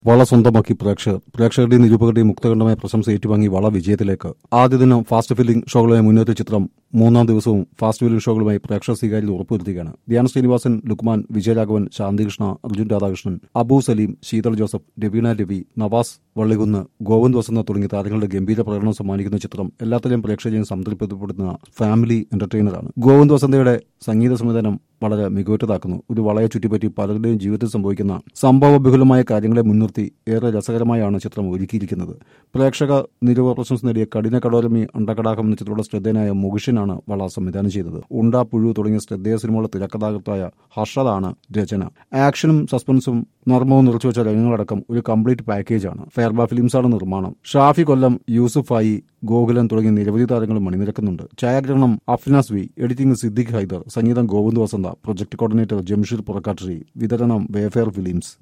വള സ്വന്തമാക്കി പ്രേക്ഷകർ പ്രേക്ഷകരുടെയും നിരൂപകരുടെയും മുക്തകണ്ഠമായ പ്രശംസ ഏറ്റുവാങ്ങി വള വിജയത്തിലേക്ക് ആദ്യ ദിനം ഫാസ്റ്റ് ഫില്ലിംഗ് ഷോകളുമായി മുന്നേറ്റ ചിത്രം മൂന്നാം ദിവസവും ഫാസ്റ്റ് ഫില്ലിംഗ് ഷോകളുമായി പ്രേക്ഷക സ്വീകാര്യത ഉറപ്പുവരുത്തുകയാണ് ധ്യാന ശ്രീനിവാസൻ ലുക്മാൻ വിജയരാഘവൻ ശാന്തികൃഷ്ണ അർജുൻ രാധാകൃഷ്ണൻ അബു സലീം ശീതൾ ജോസഫ് രവീണ രവി നവാസ് വള്ളികുന്ന് ഗോവിന്ദ് വസന്ത തുടങ്ങിയ താരങ്ങളുടെ ഗംഭീര പ്രകടനം സമ്മാനിക്കുന്ന ചിത്രം എല്ലാത്തിലെയും പ്രേക്ഷകരെയും സംതൃപ്തിപ്പെടുത്തുന്ന ഫാമിലി എന്റർടൈനറാണ് ഗോവിന്ദ് വസന്തയുടെ സംഗീത സംവിധാനം വളരെ മികവുറ്റതാക്കുന്നു ഒരു വളയെ ചുറ്റിപ്പറ്റി പലരുടെയും ജീവിതത്തിൽ സംഭവിക്കുന്ന സംഭവബഹുലമായ കാര്യങ്ങളെ മുൻനിർത്തി ഏറെ രസകരമായാണ് ചിത്രം ഒരുക്കിയിരിക്കുന്നത് പ്രേക്ഷക നിരൂപ പ്രശംസ നേടിയ കഠിന കടോരമി അണ്ടകടാകം എന്ന ചിത്രത്തിലൂടെ ശ്രദ്ധേയനായ മുഖിഷനാണ് വള സംവിധാനം ചെയ്തത് ഉണ്ട പുഴു തുടങ്ങിയ ശ്രദ്ധേയ സിനിമകളുടെ തിരക്കഥാകൃത്തായ ഹർഷദാണ് രചന ആക്ഷനും സസ്പെൻസും നർമ്മവും നിറച്ചുവെച്ച രംഗങ്ങളടക്കം ഒരു കംപ്ലീറ്റ് പാക്കേജാണ് ഫെയർബ ഫിലിംസാണ് നിർമ്മാണം ഷാഫി കൊല്ലം യൂസുഫായി ഗോകുലൻ തുടങ്ങിയ നിരവധി താരങ്ങൾ മണിനിരക്കുന്നുണ്ട് ഛായാഗ്രഹണം അഫ്നാസ് വി എഡിറ്റിംഗ് സിദ്ദിഖ് ഹൈദർ സംഗീതം ഗോവിന്ദ് വസന്ത പ്രൊജക്ട് കോർഡിനേറ്റർ ജംഷീർ പുറക്കാട്ടുശ്രീ വിതരണം വേഫെയർ ഫിലിംസ്